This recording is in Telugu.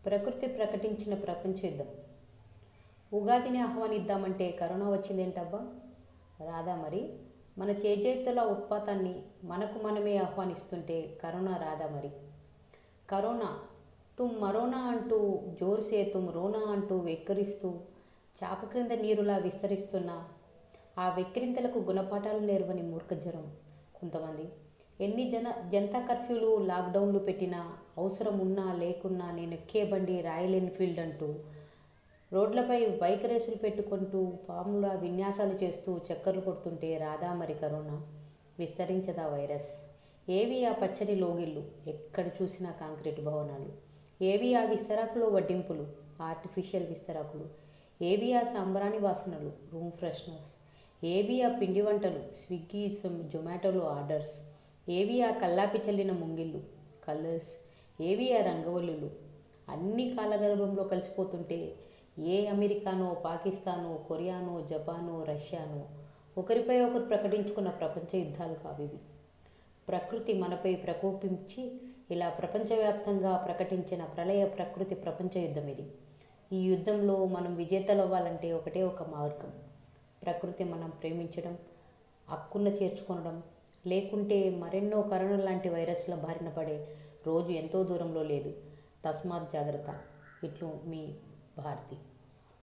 ప్రకృతి ప్రకటించిన ప్రపంచ యుద్ధం ఉగాదిని ఆహ్వానిద్దామంటే కరోనా వచ్చిందేంటబ్బా రాదా మరి మన చేజేతుల ఉత్పాతాన్ని మనకు మనమే ఆహ్వానిస్తుంటే కరోనా రాదా మరి కరోనా తుమ్ మరోనా అంటూ జోర్సే తుమ్ రోనా అంటూ వెక్కిరిస్తూ చాప క్రింద నీరులా విస్తరిస్తున్న ఆ వెక్కిరింతలకు గుణపాఠాలు నేర్వని మూర్ఖజ్వరం కొంతమంది ఎన్ని జన జనతా కర్ఫ్యూలు లాక్డౌన్లు పెట్టినా అవసరం ఉన్నా లేకున్నా నేను ఎక్కే బండి రాయల్ ఎన్ఫీల్డ్ అంటూ రోడ్లపై బైక్ రేసులు పెట్టుకుంటూ పాముల విన్యాసాలు చేస్తూ చక్కర్లు కొడుతుంటే రాదా మరి కరోనా విస్తరించదా వైరస్ ఏవి ఆ పచ్చని లోగిళ్ళు ఎక్కడ చూసినా కాంక్రీట్ భవనాలు ఏవి ఆ విస్తరాకులో వడ్డింపులు ఆర్టిఫిషియల్ విస్తరాకులు ఏవి ఆ సాంబ్రాణి వాసనలు రూమ్ ఫ్రెషనర్స్ ఏవి ఆ పిండి వంటలు స్విగ్గీ జొమాటోలో ఆర్డర్స్ ఏవి ఆ కల్లాపి చల్లిన ముంగిళ్ళు కలర్స్ ఏవి ఆ రంగవల్లులు అన్ని కాలగర్భంలో కలిసిపోతుంటే ఏ అమెరికానో పాకిస్తానో కొరియానో జపానో రష్యానో ఒకరిపై ఒకరు ప్రకటించుకున్న ప్రపంచ యుద్ధాలు కావివి ప్రకృతి మనపై ప్రకోపించి ఇలా ప్రపంచవ్యాప్తంగా ప్రకటించిన ప్రళయ ప్రకృతి ప్రపంచ యుద్ధం ఇది ఈ యుద్ధంలో మనం విజేతలవ్వాలంటే ఒకటే ఒక మార్గం ప్రకృతి మనం ప్రేమించడం హక్కున చేర్చుకొనడం లేకుంటే మరెన్నో కరోనా లాంటి వైరస్ల బారిన పడే రోజు ఎంతో దూరంలో లేదు తస్మాత్ జాగ్రత్త ఇట్లు మీ భారతి